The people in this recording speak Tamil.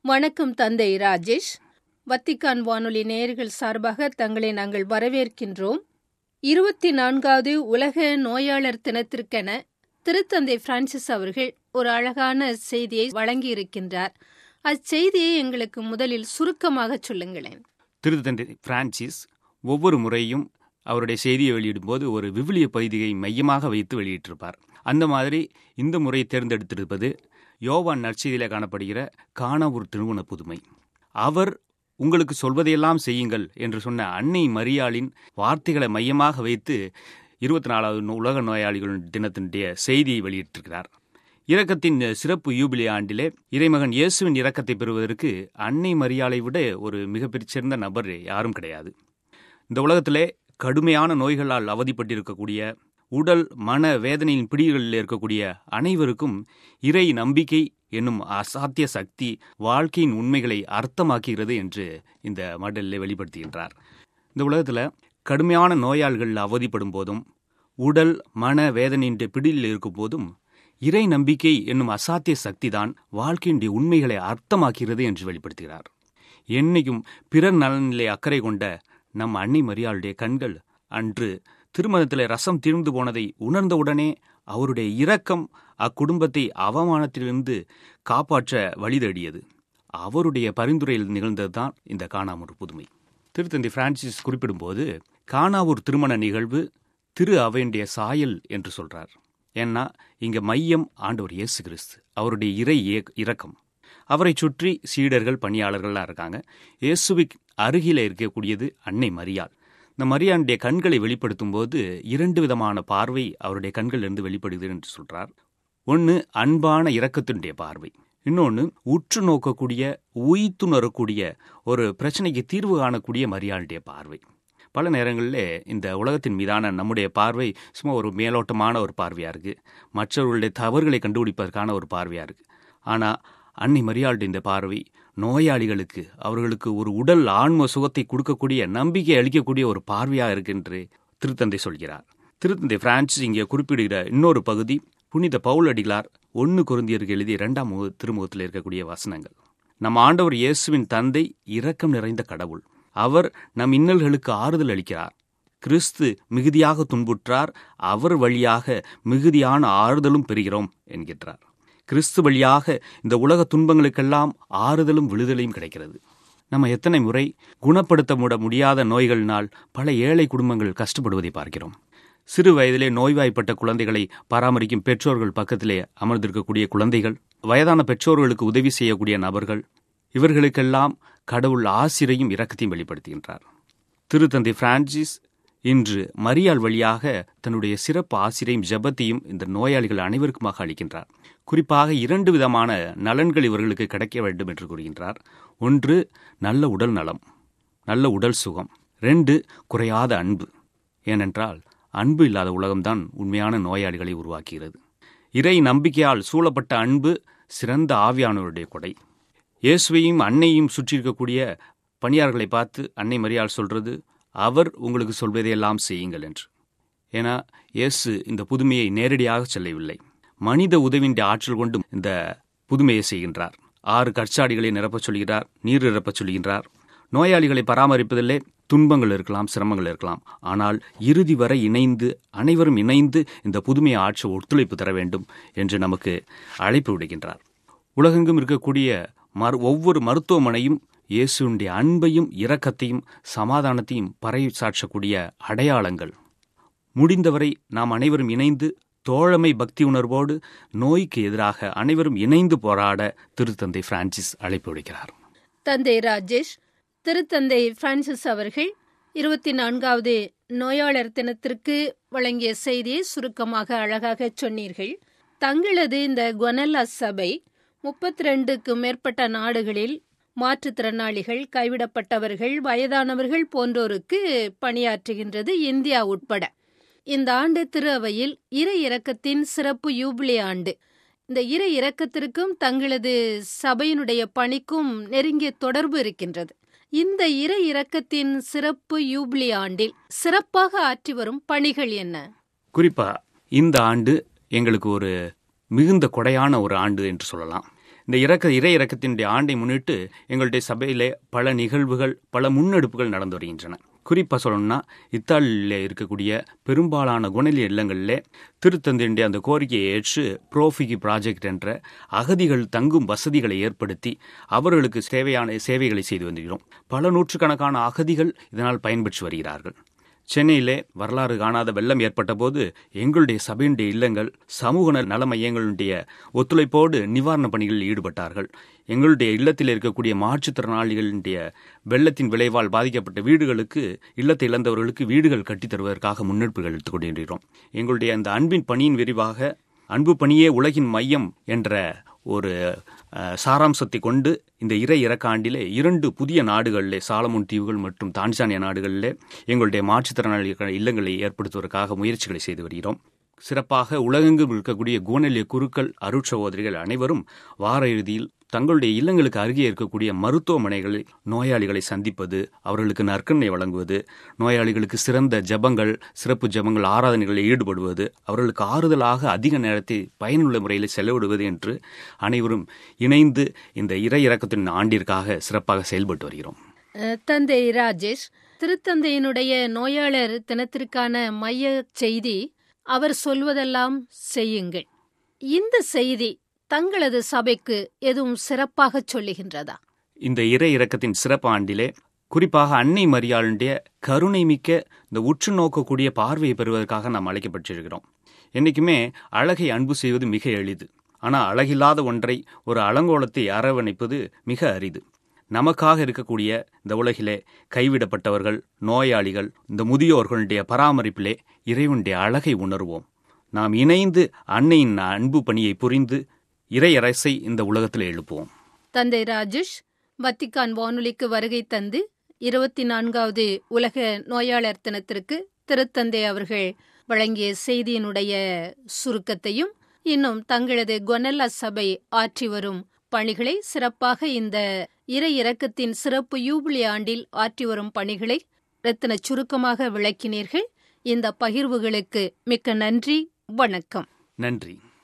வணக்கம் தந்தை ராஜேஷ் வத்திக்கான் வானொலி நேயர்கள் சார்பாக தங்களை நாங்கள் வரவேற்கின்றோம் இருபத்தி நான்காவது உலக நோயாளர் தினத்திற்கென திருத்தந்தை பிரான்சிஸ் அவர்கள் ஒரு அழகான செய்தியை வழங்கியிருக்கின்றார் அச்செய்தியை எங்களுக்கு முதலில் சுருக்கமாக சொல்லுங்களேன் திருத்தந்தை பிரான்சிஸ் ஒவ்வொரு முறையும் அவருடைய செய்தியை வெளியிடும்போது ஒரு விவிலிய பகுதியை மையமாக வைத்து வெளியிட்டிருப்பார் அந்த மாதிரி இந்த முறை தேர்ந்தெடுத்திருப்பது யோவான் நற்செய்தியில காணப்படுகிற காணாவூர் திருமண புதுமை அவர் உங்களுக்கு சொல்வதையெல்லாம் செய்யுங்கள் என்று சொன்ன அன்னை மரியாளின் வார்த்தைகளை மையமாக வைத்து இருபத்தி நாலாவது உலக நோயாளிகள் தினத்தினுடைய செய்தியை வெளியிட்டிருக்கிறார் இரக்கத்தின் சிறப்பு யூபிலி ஆண்டிலே இறைமகன் இயேசுவின் இரக்கத்தை பெறுவதற்கு அன்னை மரியாளை விட ஒரு மிகப்பெரிய சிறந்த நபர் யாரும் கிடையாது இந்த உலகத்திலே கடுமையான நோய்களால் அவதிப்பட்டிருக்கக்கூடிய உடல் மன வேதனையின் பிடிகளில் இருக்கக்கூடிய அனைவருக்கும் இறை நம்பிக்கை என்னும் அசாத்திய சக்தி வாழ்க்கையின் உண்மைகளை அர்த்தமாக்குகிறது என்று இந்த மடலில் வெளிப்படுத்துகின்றார் இந்த உலகத்தில் கடுமையான நோயாளிகள் அவதிப்படும் போதும் உடல் மன வேதனையின் பிடியில் இருக்கும் போதும் இறை நம்பிக்கை என்னும் அசாத்திய சக்தி தான் வாழ்க்கையினுடைய உண்மைகளை அர்த்தமாக்கிறது என்று வெளிப்படுத்துகிறார் என்னைக்கும் பிறர் நலனிலே அக்கறை கொண்ட நம் அன்னை மரியாளுடைய கண்கள் அன்று திருமணத்தில் ரசம் தீர்ந்து போனதை உணர்ந்தவுடனே அவருடைய இரக்கம் அக்குடும்பத்தை அவமானத்திலிருந்து காப்பாற்ற வழிதடியது அவருடைய பரிந்துரையில் நிகழ்ந்ததுதான் இந்த காணாமூர் புதுமை திருத்தந்தி பிரான்சிஸ் குறிப்பிடும்போது காணாவூர் திருமண நிகழ்வு திரு அவையுடைய சாயல் என்று சொல்றார் ஏன்னா இங்க மையம் ஆண்டவர் இயேசு கிறிஸ்து அவருடைய இறை இரக்கம் அவரை சுற்றி சீடர்கள் பணியாளர்கள்லாம் இருக்காங்க இயேசுவிக் அருகில இருக்கக்கூடியது அன்னை மரியாள் இந்த மரியானுடைய கண்களை வெளிப்படுத்தும் போது இரண்டு விதமான பார்வை அவருடைய கண்களிலிருந்து வெளிப்படுகிறது என்று சொல்றார் ஒன்று அன்பான இரக்கத்தினுடைய பார்வை இன்னொன்று உற்று நோக்கக்கூடிய உயித்துணரக்கூடிய ஒரு பிரச்சனைக்கு தீர்வு காணக்கூடிய மரியாளுடைய பார்வை பல நேரங்களில் இந்த உலகத்தின் மீதான நம்முடைய பார்வை சும்மா ஒரு மேலோட்டமான ஒரு பார்வையாக இருக்குது மற்றவர்களுடைய தவறுகளை கண்டுபிடிப்பதற்கான ஒரு பார்வையாக இருக்குது ஆனால் அன்னை மரியாளுடைய இந்த பார்வை நோயாளிகளுக்கு அவர்களுக்கு ஒரு உடல் ஆன்ம சுகத்தை கொடுக்கக்கூடிய நம்பிக்கை அளிக்கக்கூடிய ஒரு பார்வையாக இருக்கு திருத்தந்தை சொல்கிறார் திருத்தந்தை பிரான்சிஸ் இங்கே குறிப்பிடுகிற இன்னொரு பகுதி புனித பவுல் அடிகளார் ஒன்று குருந்தியருக்கு எழுதிய இரண்டாம் முக திருமுகத்தில் இருக்கக்கூடிய வசனங்கள் நம் ஆண்டவர் இயேசுவின் தந்தை இரக்கம் நிறைந்த கடவுள் அவர் நம் இன்னல்களுக்கு ஆறுதல் அளிக்கிறார் கிறிஸ்து மிகுதியாக துன்புற்றார் அவர் வழியாக மிகுதியான ஆறுதலும் பெறுகிறோம் என்கின்றார் கிறிஸ்து வழியாக இந்த உலக துன்பங்களுக்கெல்லாம் ஆறுதலும் விடுதலையும் கிடைக்கிறது நம்ம எத்தனை முறை குணப்படுத்த முட முடியாத நோய்களினால் பல ஏழை குடும்பங்கள் கஷ்டப்படுவதை பார்க்கிறோம் சிறு வயதிலே நோய்வாய்ப்பட்ட குழந்தைகளை பராமரிக்கும் பெற்றோர்கள் பக்கத்திலே அமர்ந்திருக்கக்கூடிய குழந்தைகள் வயதான பெற்றோர்களுக்கு உதவி செய்யக்கூடிய நபர்கள் இவர்களுக்கெல்லாம் கடவுள் ஆசிரையும் இரக்கத்தையும் வெளிப்படுத்துகின்றார் திருத்தந்தை பிரான்சிஸ் இன்று மரியாள் வழியாக தன்னுடைய சிறப்பு ஆசிரியம் ஜபத்தையும் இந்த நோயாளிகள் அனைவருக்குமாக அளிக்கின்றார் குறிப்பாக இரண்டு விதமான நலன்கள் இவர்களுக்கு கிடைக்க வேண்டும் என்று கூறுகின்றார் ஒன்று நல்ல உடல் நலம் நல்ல உடல் சுகம் ரெண்டு குறையாத அன்பு ஏனென்றால் அன்பு இல்லாத உலகம்தான் உண்மையான நோயாளிகளை உருவாக்குகிறது இறை நம்பிக்கையால் சூழப்பட்ட அன்பு சிறந்த ஆவியானவருடைய கொடை இயேசுவையும் அன்னையும் சுற்றி இருக்கக்கூடிய பணியாளர்களை பார்த்து அன்னை மரியாள் சொல்றது அவர் உங்களுக்கு சொல்வதையெல்லாம் செய்யுங்கள் என்று ஏன்னா இயேசு இந்த புதுமையை நேரடியாக செல்லவில்லை மனித உதவியின் ஆற்றல் கொண்டு இந்த புதுமையை செய்கின்றார் ஆறு கற்சாடிகளை நிரப்பச் சொல்கிறார் நீர் நிரப்பச் சொல்கின்றார் நோயாளிகளை பராமரிப்பதிலே துன்பங்கள் இருக்கலாம் சிரமங்கள் இருக்கலாம் ஆனால் இறுதி வரை இணைந்து அனைவரும் இணைந்து இந்த புதுமையை ஆற்ற ஒத்துழைப்பு தர வேண்டும் என்று நமக்கு அழைப்பு விடுகின்றார் உலகெங்கும் இருக்கக்கூடிய மறு ஒவ்வொரு மருத்துவமனையும் இயேசுடைய அன்பையும் இரக்கத்தையும் சமாதானத்தையும் பறை சாற்றக்கூடிய அடையாளங்கள் முடிந்தவரை நாம் அனைவரும் இணைந்து தோழமை பக்தி உணர்வோடு நோய்க்கு எதிராக அனைவரும் இணைந்து போராட திருத்தந்தை பிரான்சிஸ் அழைப்பு விடுக்கிறார் தந்தை ராஜேஷ் திருத்தந்தை பிரான்சிஸ் அவர்கள் இருபத்தி நான்காவது நோயாளர் தினத்திற்கு வழங்கிய செய்தியை சுருக்கமாக அழகாக சொன்னீர்கள் தங்களது இந்த கொனல்லா சபை முப்பத்தி ரெண்டுக்கு மேற்பட்ட நாடுகளில் மாற்றுத்திறனாளிகள் கைவிடப்பட்டவர்கள் வயதானவர்கள் போன்றோருக்கு பணியாற்றுகின்றது இந்தியா உட்பட இந்த ஆண்டு திரு அவையில் இறை இரக்கத்தின் சிறப்பு யூபிலி ஆண்டு இந்த இறை இரக்கத்திற்கும் தங்களது சபையினுடைய பணிக்கும் நெருங்கிய தொடர்பு இருக்கின்றது இந்த இறை இரக்கத்தின் சிறப்பு யூபிலி ஆண்டில் சிறப்பாக ஆற்றி வரும் பணிகள் என்ன குறிப்பா இந்த ஆண்டு எங்களுக்கு ஒரு மிகுந்த கொடையான ஒரு ஆண்டு என்று சொல்லலாம் இந்த இறக்க இறை இறக்கத்தினுடைய ஆண்டை முன்னிட்டு எங்களுடைய சபையிலே பல நிகழ்வுகள் பல முன்னெடுப்புகள் நடந்து வருகின்றன குறிப்பாக சொல்லணும்னா இத்தாலியில் இருக்கக்கூடிய பெரும்பாலான குணநிலை இல்லங்களிலே திருத்தந்தையுடைய அந்த கோரிக்கையை ஏற்று ப்ரோஃபிகி ப்ராஜெக்ட் என்ற அகதிகள் தங்கும் வசதிகளை ஏற்படுத்தி அவர்களுக்கு தேவையான சேவைகளை செய்து வருகிறோம் பல நூற்றுக்கணக்கான அகதிகள் இதனால் பயன்பெற்று வருகிறார்கள் சென்னையிலே வரலாறு காணாத வெள்ளம் ஏற்பட்ட போது எங்களுடைய சபையினுடைய இல்லங்கள் சமூக நல மையங்களுடைய ஒத்துழைப்போடு நிவாரண பணிகளில் ஈடுபட்டார்கள் எங்களுடைய இல்லத்தில் இருக்கக்கூடிய மாற்றுத்திறனாளிகளுடைய வெள்ளத்தின் விளைவால் பாதிக்கப்பட்ட வீடுகளுக்கு இல்லத்தை இழந்தவர்களுக்கு வீடுகள் கட்டித் தருவதற்காக முன்னெடுப்புகள் எடுத்துக் கொண்டிருக்கிறோம் எங்களுடைய அந்த அன்பின் பணியின் விரிவாக அன்பு பணியே உலகின் மையம் என்ற ஒரு சாராம்சத்தை கொண்டு இந்த இறை இறக்காண்டிலே இரண்டு புதிய நாடுகளிலே சாலமுன் தீவுகள் மற்றும் தான்சானியா நாடுகளிலே எங்களுடைய மாற்றுத்திறனாளிகள் இல்லங்களை ஏற்படுத்துவதற்காக முயற்சிகளை செய்து வருகிறோம் சிறப்பாக உலகெங்கும் இருக்கக்கூடிய குணநிலைய குருக்கள் அருட்சகோதரிகள் அனைவரும் வார இறுதியில் தங்களுடைய இல்லங்களுக்கு அருகே இருக்கக்கூடிய மருத்துவமனைகளில் நோயாளிகளை சந்திப்பது அவர்களுக்கு நற்கண்ணை வழங்குவது நோயாளிகளுக்கு சிறந்த ஜபங்கள் சிறப்பு ஜபங்கள் ஆராதனைகளில் ஈடுபடுவது அவர்களுக்கு ஆறுதலாக அதிக நேரத்தை பயனுள்ள முறையில் செலவிடுவது என்று அனைவரும் இணைந்து இந்த இறை இறக்கத்தின் ஆண்டிற்காக சிறப்பாக செயல்பட்டு வருகிறோம் தந்தை ராஜேஷ் திருத்தந்தையினுடைய நோயாளர் தினத்திற்கான மைய செய்தி அவர் சொல்வதெல்லாம் செய்யுங்கள் இந்த செய்தி தங்களது சபைக்கு எதுவும் சிறப்பாக சொல்லுகின்றதா இந்த இறை இறக்கத்தின் சிறப்பு ஆண்டிலே குறிப்பாக அன்னை மரியாளுடைய கருணை மிக்க இந்த உற்று நோக்கக்கூடிய பார்வையை பெறுவதற்காக நாம் அழைக்கப்பட்டிருக்கிறோம் என்றைக்குமே அழகை அன்பு செய்வது மிக எளிது ஆனால் அழகில்லாத ஒன்றை ஒரு அலங்கோலத்தை அரவணைப்பது மிக அரிது நமக்காக இருக்கக்கூடிய இந்த உலகிலே கைவிடப்பட்டவர்கள் நோயாளிகள் இந்த முதியோர்களுடைய பராமரிப்பிலே இறைவனுடைய அழகை உணர்வோம் நாம் இணைந்து அன்னையின் அன்பு பணியை புரிந்து இறையரசை இந்த உலகத்தில் எழுப்புவோம் தந்தை ராஜேஷ் வத்திக்கான் வானொலிக்கு வருகை தந்து இருபத்தி நான்காவது உலக நோயாளர் தினத்திற்கு திருத்தந்தை அவர்கள் வழங்கிய செய்தியினுடைய சுருக்கத்தையும் இன்னும் தங்களது கொனல்லா சபை ஆற்றி வரும் பணிகளை சிறப்பாக இந்த இறை இறக்கத்தின் சிறப்பு யூபிலி ஆண்டில் ஆற்றி வரும் பணிகளை ரத்தின சுருக்கமாக விளக்கினீர்கள் இந்த பகிர்வுகளுக்கு மிக்க நன்றி வணக்கம் நன்றி